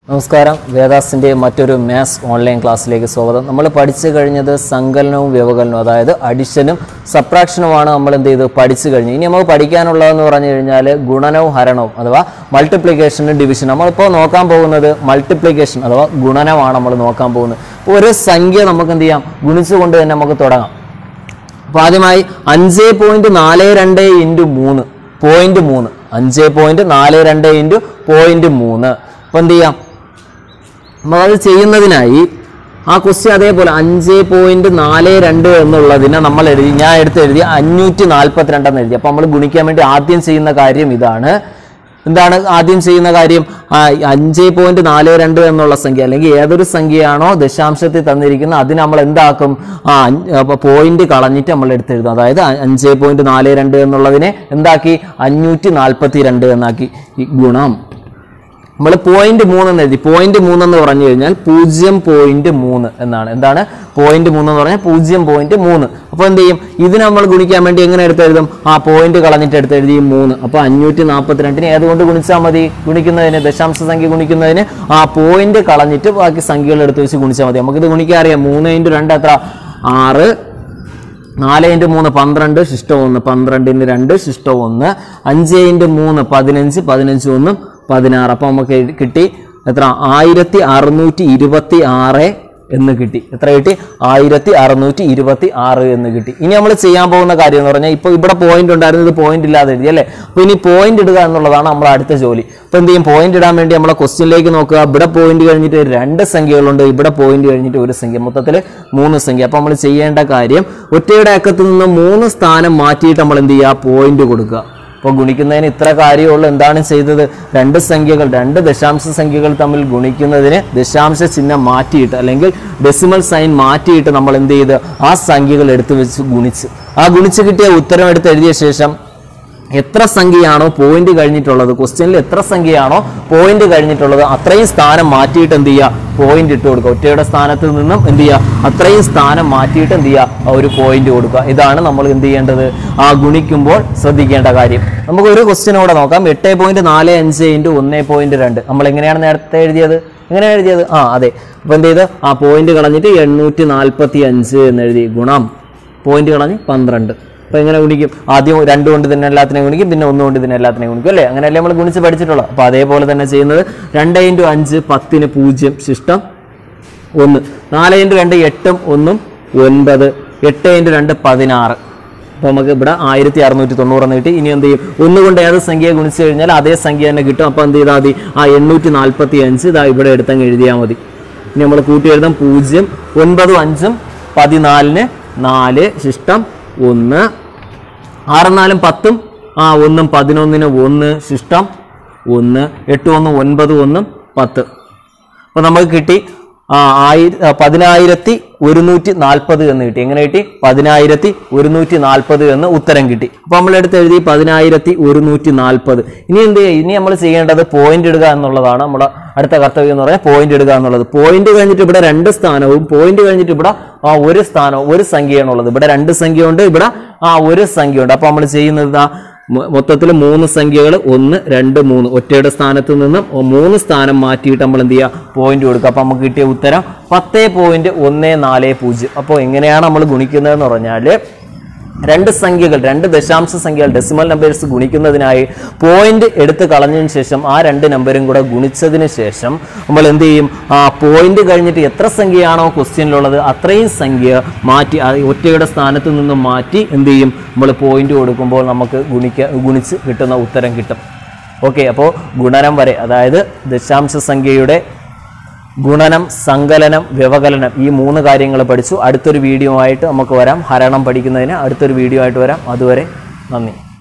നമസ്കാരം വേദാസിൻ്റെ മറ്റൊരു maths online ക്ലാസ്സിലേക്ക് സ്വാഗതം നമ്മൾ പഠിച്ചു കഴിഞ്ഞത് സങ്കലനവും വ്യവകലനവും അതായത് അഡിഷനും സബ്ട്രാക്ഷനുമാണ് നമ്മൾ എന്ത് ചെയ്ത് പഠിച്ചു കഴിഞ്ഞു ഇനി നമുക്ക് പഠിക്കാനുള്ളതെന്ന് പറഞ്ഞു കഴിഞ്ഞാൽ ഗുണനവും ഹരണവും അഥവാ മൾട്ടിപ്ലിക്കേഷനും ഡിവിഷൻ നമ്മളിപ്പോൾ നോക്കാൻ പോകുന്നത് മൾട്ടിപ്ലിക്കേഷൻ അഥവാ ഗുണനമാണ് നമ്മൾ നോക്കാൻ പോകുന്നത് അപ്പോൾ ഒരു സംഖ്യ നമുക്ക് എന്ത് ചെയ്യാം ഗുണിച്ചുകൊണ്ട് തന്നെ നമുക്ക് തുടങ്ങാം അപ്പോൾ ആദ്യമായി അഞ്ച് പോയിന്റ് നാല് രണ്ട് ഇൻറ്റു മൂന്ന് പോയിന്റ് മൂന്ന് അഞ്ച് പോയിന്റ് നാല് രണ്ട് ഇൻറ്റു പോയിന്റ് മൂന്ന് അപ്പോൾ എന്ത് ചെയ്യാം നമ്മളത് ചെയ്യുന്നതിനായി ആ ക്വസ്റ്റ്യൻ അതേപോലെ അഞ്ച് പോയിന്റ് നാല് രണ്ട് എന്നുള്ളതിനെ നമ്മൾ എഴുതി ഞാൻ എടുത്ത് എഴുതി അഞ്ഞൂറ്റി നാൽപ്പത്തിരണ്ട് എന്ന് എഴുതി അപ്പോൾ നമ്മൾ ഗുണിക്കാൻ വേണ്ടി ആദ്യം ചെയ്യുന്ന കാര്യം ഇതാണ് എന്താണ് ആദ്യം ചെയ്യുന്ന കാര്യം ആ അഞ്ച് പോയിന്റ് നാല് രണ്ട് എന്നുള്ള സംഖ്യ അല്ലെങ്കിൽ ഏതൊരു സംഖ്യയാണോ ദശാംശത്തിൽ തന്നിരിക്കുന്നത് അതിന് നമ്മൾ എന്താക്കും ആ പോയിന്റ് കളഞ്ഞിട്ട് നമ്മൾ എടുത്തെഴുതും അതായത് അ- അഞ്ച് പോയിന്റ് നാല് രണ്ട് എന്നുള്ളതിനെ എന്താക്കി അഞ്ഞൂറ്റി നാൽപ്പത്തി രണ്ട് എന്നാക്കി ഈ ഗുണം നമ്മൾ പോയിന്റ് മൂന്ന് എന്ന് എഴുതി പോയിന്റ് മൂന്ന് എന്ന് പറഞ്ഞു കഴിഞ്ഞാൽ പൂജ്യം പോയിന്റ് മൂന്ന് എന്നാണ് എന്താണ് പോയിന്റ് മൂന്ന് എന്ന് പറഞ്ഞാൽ പൂജ്യം പോയിന്റ് മൂന്ന് അപ്പോൾ എന്ത് ചെയ്യും ഇത് നമ്മൾ ഗുണിക്കാൻ വേണ്ടി എങ്ങനെ എടുത്തെഴുതും ആ പോയിന്റ് കളഞ്ഞിട്ട് എടുത്തെഴുതി മൂന്ന് അപ്പോൾ അഞ്ഞൂറ്റി നാൽപ്പത്തിരണ്ടിന് ഏതുകൊണ്ട് ഗുണിച്ചാൽ മതി ഗുണിക്കുന്നതിന് ദശാംശ സംഖ്യ ഗുണിക്കുന്നതിന് ആ പോയിന്റ് കളഞ്ഞിട്ട് ബാക്കി സംഖ്യകൾ എടുത്ത് വെച്ച് ഗുണിച്ചാൽ മതി നമുക്കിത് ഗുണിക്കാൻ അറിയാം മൂന്ന് ഇൻറ്റു രണ്ട് എത്ര ആറ് നാല് ഇൻറ്റു മൂന്ന് പന്ത്രണ്ട് ശിഷ്ടം ഒന്ന് പന്ത്രണ്ട് ഇൻറ്റു രണ്ട് ശിഷ്ടം ഒന്ന് അഞ്ച് ഇൻറ്റു മൂന്ന് പതിനഞ്ച് പതിനഞ്ച് ഒന്നും പതിനാറ് അപ്പം നമുക്ക് എഴുതി- കിട്ടി എത്ര ആയിരത്തി അറുന്നൂറ്റി ഇരുപത്തി ആറ് എന്ന് കിട്ടി എത്ര കിട്ടി ആയിരത്തി അറുന്നൂറ്റി ഇരുപത്തി ആറ് എന്ന് കിട്ടി ഇനി നമ്മൾ ചെയ്യാൻ പോകുന്ന കാര്യം എന്ന് പറഞ്ഞാൽ ഇപ്പോൾ ഇവിടെ പോയിന്റ് ഉണ്ടായിരുന്നത് പോയിന്റ് ഇല്ലാതെ എഴുതി അല്ലേ അപ്പോൾ ഇനി പോയിന്റ് ഇടുക എന്നുള്ളതാണ് നമ്മൾ അടുത്ത ജോലി അപ്പോൾ എന്ത് ചെയ്യും പോയിന്റ് ഇടാൻ വേണ്ടി നമ്മളെ ക്വസ്റ്റ്യനിലേക്ക് നോക്കുക ഇവിടെ പോയിന്റ് കഴിഞ്ഞിട്ട് രണ്ട് സംഖ്യകളുണ്ട് ഇവിടെ പോയിന്റ് കഴിഞ്ഞിട്ട് ഒരു സംഖ്യ മൊത്തത്തിൽ മൂന്ന് സംഖ്യ അപ്പോൾ നമ്മൾ ചെയ്യേണ്ട കാര്യം ഒറ്റയുടെ അക്കത്ത് നിന്ന് മൂന്ന് സ്ഥാനം മാറ്റിയിട്ട് നമ്മൾ എന്ത് ചെയ്യുക പോയിന്റ് കൊടുക്കുക അപ്പോൾ ഗുണിക്കുന്നതിന് ഇത്ര കാര്യമുള്ളൂ എന്താണ് ചെയ്തത് രണ്ട് സംഖ്യകൾ രണ്ട് ദശാംശ സംഖ്യകൾ തമ്മിൽ ഗുണിക്കുന്നതിന് ദശാംശ ചിഹ്നം മാറ്റിയിട്ട് അല്ലെങ്കിൽ ഡെസിമൽ സൈൻ മാറ്റിയിട്ട് നമ്മൾ എന്ത് ചെയ്ത് ആ സംഖ്യകൾ എടുത്തു വെച്ച് ഗുണിച്ച് ആ ഗുണിച്ച് കിട്ടിയ ഉത്തരം എടുത്ത് എഴുതിയ ശേഷം എത്ര സംഖ്യയാണോ പോയിന്റ് കഴിഞ്ഞിട്ടുള്ളത് ക്വസ്റ്റ്യനിൽ എത്ര സംഖ്യയാണോ പോയിന്റ് കഴിഞ്ഞിട്ടുള്ളത് അത്രയും സ്ഥാനം മാറ്റിയിട്ട് എന്ത് ചെയ്യുക പോയിന്റ് ഇട്ട് കൊടുക്കുക ഒറ്റയുടെ സ്ഥാനത്ത് നിന്നും എന്ത് ചെയ്യുക അത്രയും സ്ഥാനം മാറ്റിയിട്ട് എന്ത് ചെയ്യുക ആ ഒരു പോയിന്റ് കൊടുക്കുക ഇതാണ് നമ്മൾ എന്ത് ചെയ്യേണ്ടത് ആ ഗുണിക്കുമ്പോൾ ശ്രദ്ധിക്കേണ്ട കാര്യം നമുക്ക് ഒരു ക്വസ്റ്റ്യൻ കൂടെ നോക്കാം എട്ട് പോയിന്റ് നാല് അഞ്ച് ഇൻറ്റു ഒന്ന് പോയിന്റ് രണ്ട് നമ്മൾ എങ്ങനെയാണ് നേരത്തെ എഴുതിയത് എങ്ങനെയാണ് എഴുതിയത് ആ അതെ അപ്പോൾ എന്ത് ചെയ്ത് ആ പോയിന്റ് കളഞ്ഞിട്ട് എണ്ണൂറ്റി നാൽപ്പത്തി അഞ്ച് എന്ന് എഴുതി ഗുണം പോയിന്റ് കളഞ്ഞ് പന്ത്രണ്ട് അപ്പോൾ എങ്ങനെ ഗുണിക്കും ആദ്യം രണ്ട് കൊണ്ട് തന്നെ എല്ലാത്തിനെയും ഗുണിക്കും പിന്നെ ഒന്ന് കൊണ്ട് തന്നെ എല്ലാത്തിനെയും ഗുണിക്കും അല്ലേ അങ്ങനെയല്ലേ നമ്മൾ ഗുണിച്ച് പഠിച്ചിട്ടുള്ളത് അപ്പോൾ അതേപോലെ തന്നെ ചെയ്യുന്നത് രണ്ട് ഇൻറ്റു അഞ്ച് പത്തിന് പൂജ്യം ശിഷ്ടം ഒന്ന് നാല് ഇൻറ്റു രണ്ട് എട്ടും ഒന്നും ഒൻപത് എട്ട് ഇൻറ്റു രണ്ട് പതിനാറ് അപ്പോൾ നമുക്ക് ഇവിടെ ആയിരത്തി അറുന്നൂറ്റി തൊണ്ണൂറെന്ന് കിട്ടി ഇനി എന്ത് ചെയ്യും ഒന്ന് കൊണ്ട് ഏത് സംഖ്യയെ ഗുണിച്ച് കഴിഞ്ഞാൽ അതേ സംഖ്യ തന്നെ കിട്ടും അപ്പോൾ എന്ത് ചെയ്താൽ മതി ആ എണ്ണൂറ്റി നാൽപ്പത്തി അഞ്ച് ഇതാ ഇവിടെ എടുത്തങ്ങ് എഴുതിയാൽ മതി ഇനി നമ്മൾ കൂട്ടി എഴുതാം പൂജ്യം ഒൻപതും അഞ്ചും പതിനാലിന് നാല് ശിഷ്ടം ഒന്ന് ആറും നാലും പത്തും ആ ഒന്നും പതിനൊന്നിന് ഒന്ന് ശിഷ്ടം ഒന്ന് എട്ട് ഒന്നും ഒൻപത് ഒന്നും പത്ത് അപ്പോൾ നമുക്ക് കിട്ടി ആ ആയിര ആ, പതിനായിരത്തി ഒരുന്നൂറ്റി നാൽപ്പത് എന്ന് കിട്ടി എങ്ങനെ കിട്ടി പതിനായിരത്തി ഒരുന്നൂറ്റി നാൽപ്പത് എന്ന് ഉത്തരം കിട്ടി അപ്പോൾ നമ്മളെടുത്ത് എഴുതി പതിനായിരത്തി ഒരുന്നൂറ്റി നാൽപ്പത് ഇനി എന്ത് ചെയ്യും ഇനി നമ്മൾ ചെയ്യേണ്ടത് പോയിന്റ് ഇടുക എന്നുള്ളതാണ് നമ്മുടെ അടുത്ത കർത്തവ്യം എന്ന് പറഞ്ഞാൽ പോയിന്റ് ഇടുക എന്നുള്ളത് പോയിന്റ് കഴിഞ്ഞിട്ട് ഇവിടെ രണ്ട് സ്ഥാനവും പോയിന്റ് കഴിഞ്ഞിട്ട് ഇവിടെ ആ ഒരു സ്ഥാനവും ഒരു സംഖ്യയാണുള്ളത് ഇവിടെ രണ്ട് സംഖ്യ ഉണ്ട് ഇവിടെ ആ ഒരു സംഖ്യ ഉണ്ട് അപ്പോൾ നമ്മൾ ചെയ്യുന്നത് ഇതാ മൊത്തത്തിൽ മൂന്ന് സംഖ്യകൾ ഒന്ന് രണ്ട് മൂന്ന് ഒറ്റയുടെ സ്ഥാനത്ത് നിന്നും ഒ- മൂന്ന് സ്ഥാനം മാറ്റിയിട്ട് നമ്മൾ എന്ത് ചെയ്യുക പോയിന്റ് കൊടുക്കുക അപ്പോൾ നമുക്ക് കിട്ടിയ ഉത്തരം പത്ത് പോയിന്റ് ഒന്ന് നാല് പൂജ്യം അപ്പോൾ എങ്ങനെയാണ് നമ്മൾ ഗുണിക്കുന്നതെന്ന് പറഞ്ഞാൽ രണ്ട് സംഖ്യകൾ രണ്ട് ദശാംശ സംഖ്യകൾ ഡെസിമൽ നമ്പേഴ്സ് ഗുണിക്കുന്നതിനായി പോയിന്റ് എടുത്ത് കളഞ്ഞതിന് ശേഷം ആ രണ്ട് നമ്പരും കൂടെ ഗുണിച്ചതിന് ശേഷം നമ്മൾ എന്ത് ചെയ്യും ആ പോയിന്റ് കഴിഞ്ഞിട്ട് എത്ര സംഖ്യയാണോ ക്വസ്റ്റ്യനിലുള്ളത് അത്രയും സംഖ്യ മാറ്റി ആ ഒറ്റയുടെ സ്ഥാനത്ത് നിന്നും മാറ്റി എന്ത് ചെയ്യും നമ്മൾ പോയിന്റ് കൊടുക്കുമ്പോൾ നമുക്ക് ഗുണിക്ക ഗുണിച്ച് കിട്ടുന്ന ഉത്തരം കിട്ടും ഓക്കെ അപ്പോൾ ഗുണനം വരെ അതായത് ദശാംശ സംഖ്യയുടെ ഗുണനം സങ്കലനം വ്യവകലനം ഈ മൂന്ന് കാര്യങ്ങൾ പഠിച്ചു അടുത്തൊരു വീഡിയോ ആയിട്ട് നമുക്ക് വരാം ഹരണം പഠിക്കുന്നതിന് അടുത്തൊരു വീഡിയോ ആയിട്ട് വരാം അതുവരെ നന്ദി